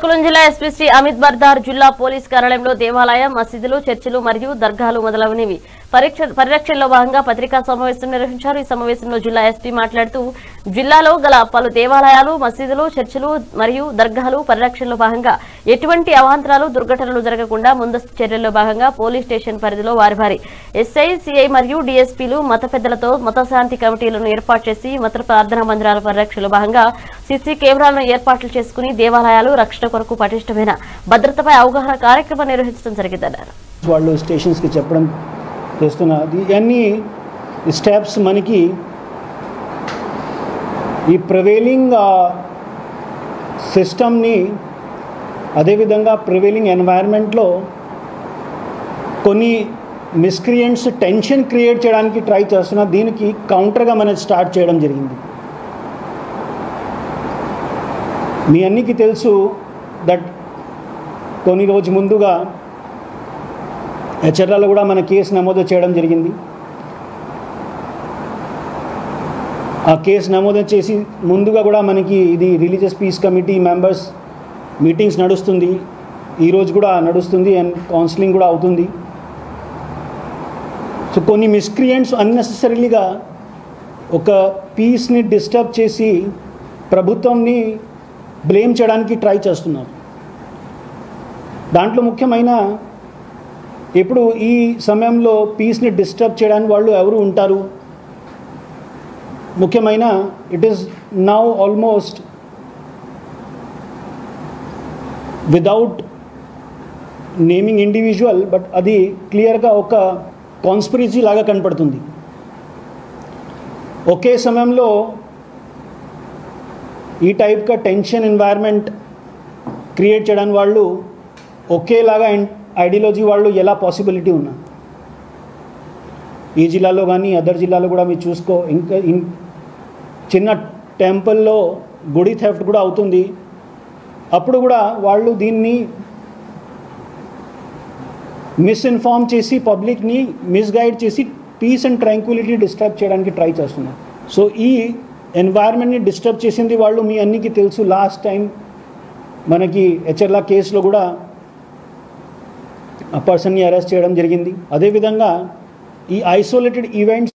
శ్రీకాకుళం జిల్లా ఎస్పీ శ్రీ అమిత్ బర్దార్ జిల్లా పోలీస్ కార్యాలయంలో దేవాలయం మసీదులు చర్చిలు మరియు దర్గాలు మొదలైనవి పరీక్ష పరిరక్షణలో భాగంగా పత్రికా సమావేశం నిర్వహించారు ఈ సమావేశంలో జిల్లా ఎస్పీ మాట్లాడుతూ జిల్లాలో గల పలు దేవాలయాలు మసీదులు చర్చిలు మరియు దర్గాలు పరిరక్షణలో భాగంగా ఎటువంటి అవాంతరాలు దుర్ఘటనలు జరగకుండా ముందస్తు చర్యల్లో భాగంగా పోలీస్ స్టేషన్ పరిధిలో వారి వారి ఎస్ఐ సిఐ మరియు డీఎస్పీలు మత పెద్దలతో మతశాంతి కమిటీలను ఏర్పాటు చేసి మత ప్రార్థనా మందిరాల పరిరక్షణలో భాగంగా సీసీ కెమెరాలను ఏర్పాట్లు చేసుకుని దేవాలయాలు రక్షణ కొరకు పటిష్టమైన భద్రతపై అవగాహన కార్యక్రమం నిర్వహించడం జరిగిందన్నారు వాళ్ళు స్టేషన్స్కి చెప్పడం చేస్తున్నారు ఇవన్నీ స్టెప్స్ మనకి ఈ ప్రివేలింగ్ సిస్టమ్ని అదేవిధంగా ప్రివేలింగ్ ఎన్వైర్న్మెంట్లో కొన్ని మిస్క్రియంట్స్ టెన్షన్ క్రియేట్ చేయడానికి ట్రై చేస్తున్నా దీనికి కౌంటర్గా మనం స్టార్ట్ చేయడం జరిగింది మీ అన్నికి తెలుసు దట్ కొన్ని రోజు ముందుగా హెచ్చర్లలో కూడా మన కేసు నమోదు చేయడం జరిగింది ఆ కేసు నమోదు చేసి ముందుగా కూడా మనకి ఇది religious peace committee members meetings నడుస్తుంది ఈరోజు కూడా నడుస్తుంది అండ్ కౌన్సిలింగ్ కూడా అవుతుంది సో కొన్ని మిస్క్రియంట్స్ అన్నెసెసరీగా ఒక పీస్ని డిస్టర్బ్ చేసి ప్రభుత్వంని బ్లేమ్ చేయడానికి ట్రై చేస్తున్నారు దాంట్లో ముఖ్యమైన ఇప్పుడు ఈ సమయంలో పీస్ని డిస్టర్బ్ చేయడానికి వాళ్ళు ఎవరు ఉంటారు ముఖ్యమైన it is now almost without naming individual but అది క్లియర్గా ఒక కాన్స్పిరసీ లాగా కనపడుతుంది ఒకే సమయంలో ఈ టైప్గా టెన్షన్ ఎన్వైర్న్మెంట్ క్రియేట్ చేయడానికి వాళ్ళు ఒకేలాగా ఐడియాలజీ వాళ్ళు ఎలా పాసిబిలిటీ ఉన్నా ఈ జిల్లాలో కానీ అదర్ జిల్లాలో కూడా మీరు చూసుకో ఇంకా ఇన్ చిన్న టెంపుల్లో గుడి థెఫ్ట్ కూడా అవుతుంది అప్పుడు కూడా వాళ్ళు దీన్ని మిస్ఇన్ఫార్మ్ చేసి పబ్లిక్ని మిస్గైడ్ చేసి పీస్ అండ్ ట్రాంక్విలిటీ డిస్టర్బ్ చేయడానికి ట్రై చేస్తున్నారు సో ఈ ఎన్వైర్న్మెంట్ని డిస్టర్బ్ చేసింది వాళ్ళు మీ అన్నికి తెలుసు లాస్ట్ టైం మనకి హెచ్ఎర్లా కేసులో కూడా ఆ పర్సన్ని అరెస్ట్ చేయడం జరిగింది అదేవిధంగా ఈ ఐసోలేటెడ్ ఈవెంట్స్